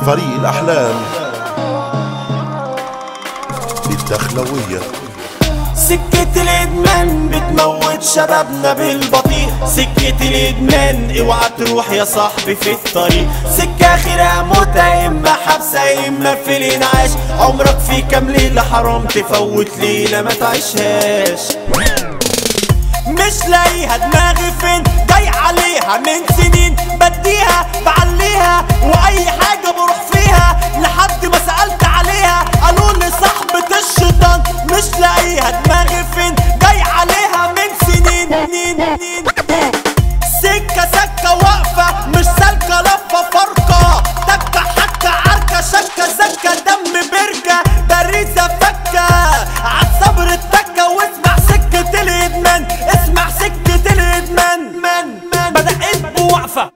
فريق الأحلام للدخلوية سكة الإدمان بتموت شبابنا بالبطيء سكة الإدمان اوعى تروح يا صاحبي في الطريق سكة آخرها موت يا إما حبس يا إما في الإنعاش عمرك في كام ليلة حرام تفوت ليلة ما تعيشهاش مش لاقيها دماغي فين جاي عليها من سنين بديها بعليها واي حاجة بروح فيها لحد ما سألت عليها قالوا لي صاحبة الشيطان مش لاقيها دماغي فين جاي عليها من سنين نين نين سكة سكة واقفة مش سالكة لفة فرقة تكة حكة عركة شكة سكة دم بركة باريزة فكة عالصبر التكة واسمع سكة الإدمان اسمع سكة الإدمان من من بدأت بوقفة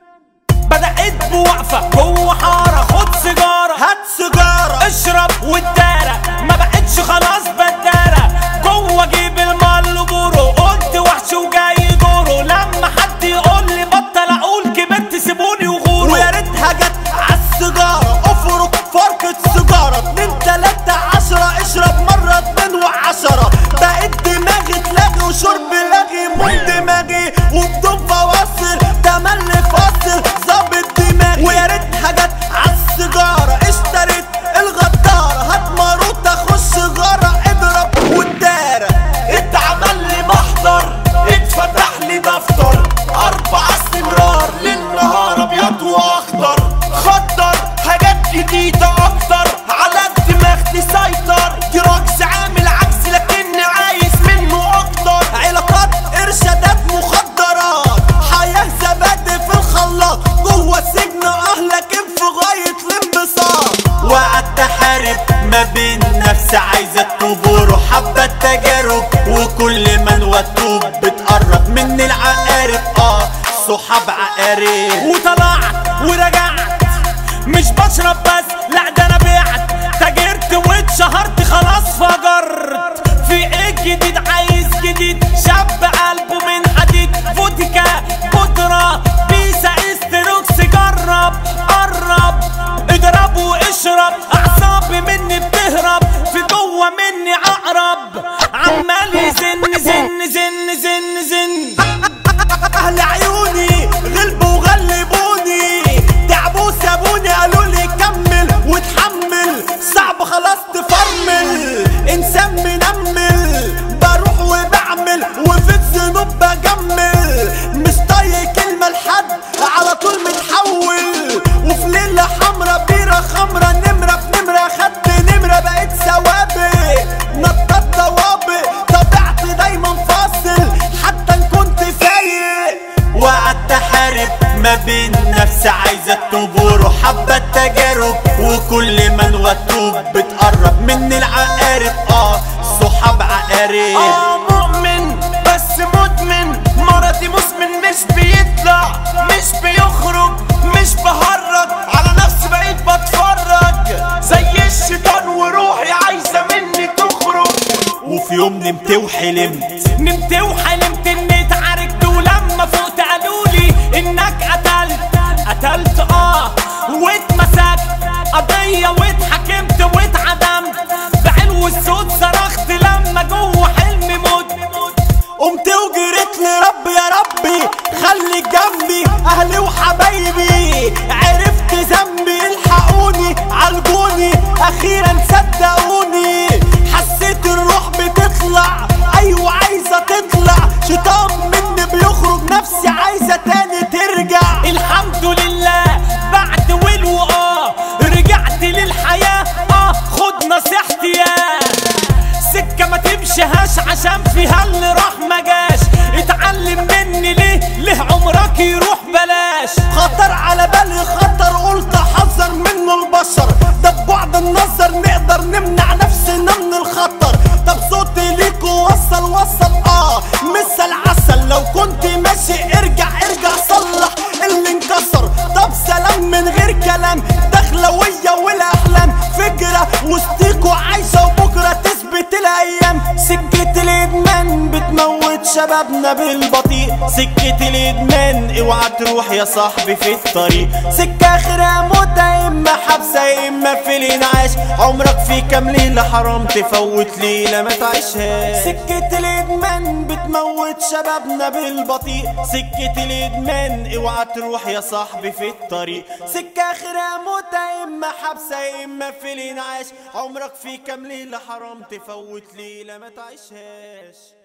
بدأت بوقفة جوه حارة خد سيجارة هات سيجارة اشرب والدارة ما بقتش خلاص بدارة جوه جيب المال بورو قلت وحش وجاي دوره لما حد يقول لي بطل اقول كبرت سيبوني وغوروا ويا ريتها جت عالسيجارة افرك فرقة سيجارة اتنين تلاتة عشرة اشرب مرة اتنين وعشرة بقيت دماغي تلاقي وشرب لاغي من دماغي وبدون فواصل تملي فاصل ظابط دماغي ويا ريتها جت عالسيجارة اشتريت الغدارة هات ماروتة خش غارة اضرب والدارة اتعمل لي محضر اتفتح لي دفتر اربع استمرار للنهار ابيض واخضر خضر حاجات جديدة اكتر على الدماغ تسيطر دراجز عامل عكس لكني عايز منه اكتر علاقات ارشادات مخدرات حياة زبادي في الخلاط جوه السجن اهلك في غاية الانبساط وقعدت احارب ما بين نفسي عايزة تبور وحبة تجارب وكل ما نوتوب بتقرب مني العقارب اه صحاب عقارب وطلعت ورجعت مش بشرب بس لا ده انا بعت تاجرت واتشهرت خلاص فجرت في ايه جديد عايز جديد شاب قلبه من حديد فودكا بودرة بيسا استروكس جرب قرب اضرب واشرب اعصابي مني بتهرب في جوه مني عقرب عمال يزن زن زن زن زن اهل عيوني غلبوا وغلبوني تعبوا سابوني قالوا لي كمل وتحمل صعب خلاص تفرمل انسان منمل بروح وبعمل وفي الذنوب بجمل مش طايق كلمه لحد على طول متحول وفي ليله حمرا بيره خمرا نمره في نمره خدت نمره بقيت سوابق نطط ضوابق طبيعتي دايما فاصل حتى ان كنت فايق وقعدت احارب ما بين نفسي عايزة تبور وحبة تجارب وكل ما نوتوب بتقرب مني العقارب اه صحاب عقارب اه مؤمن بس مدمن مرضي مسمن مش بيطلع مش بيخرج مش بهرج على نفسي بقيت بتفرج زي الشيطان وروحي عايزة مني تخرج وفي يوم نمت وحلمت نمت وحلمت اني اتعاركت ولما فقت قالولي انك قتلت قتلت اه واتمسكت قضية واتحكمت واتعدمت بعلو الصوت صرخت لما جوه حلمي مت قمت وجريت لرب يا ربي خلي جنبي اهلي وحبايبي عرفت ذنبي الحقوني عالجوني اخيرا صدقوني حسيت الروح بتطلع ايوه عايزه تطلع شيطان مني بيخرج نفسي عايزه تاني ترجع الحمد لله بعد ولو اه رجعت للحياه اه خد نصيحتي يا سكة ما تمشيهاش عشان فيها اللي راح ما جاش اتعلم مني ليه ليه عمرك يروح بلاش خطر على بالي خطر قلت حذر منه البشر ده ببعد النظر نقدر نمنع نفسنا من الخطر طب صوتي ليك وصل وصل اه مثل عسل لو كنت ماشي ارجع ارجع صلح اللي انكسر طب سلام من غير كلام دخلوية والاحلام فكرة وسطيكوا عايشة وبكرة تثبت الايام سكة الادمان بتموت بتموت شبابنا بالبطيء سكة الادمان اوعى تروح يا صاحبي في الطريق سكة اخرها موت يا اما حبسة يا اما في الانعاش عمرك في كام ليلة حرام تفوت ليلة ما تعيشهاش سكة الادمان بتموت شبابنا بالبطيء سكة الادمان اوعى تروح يا صاحبي في الطريق سكة اخرها موت يا اما حبسة يا اما في الانعاش عمرك في كام ليلة حرام تفوت ليلة ما تعيشهاش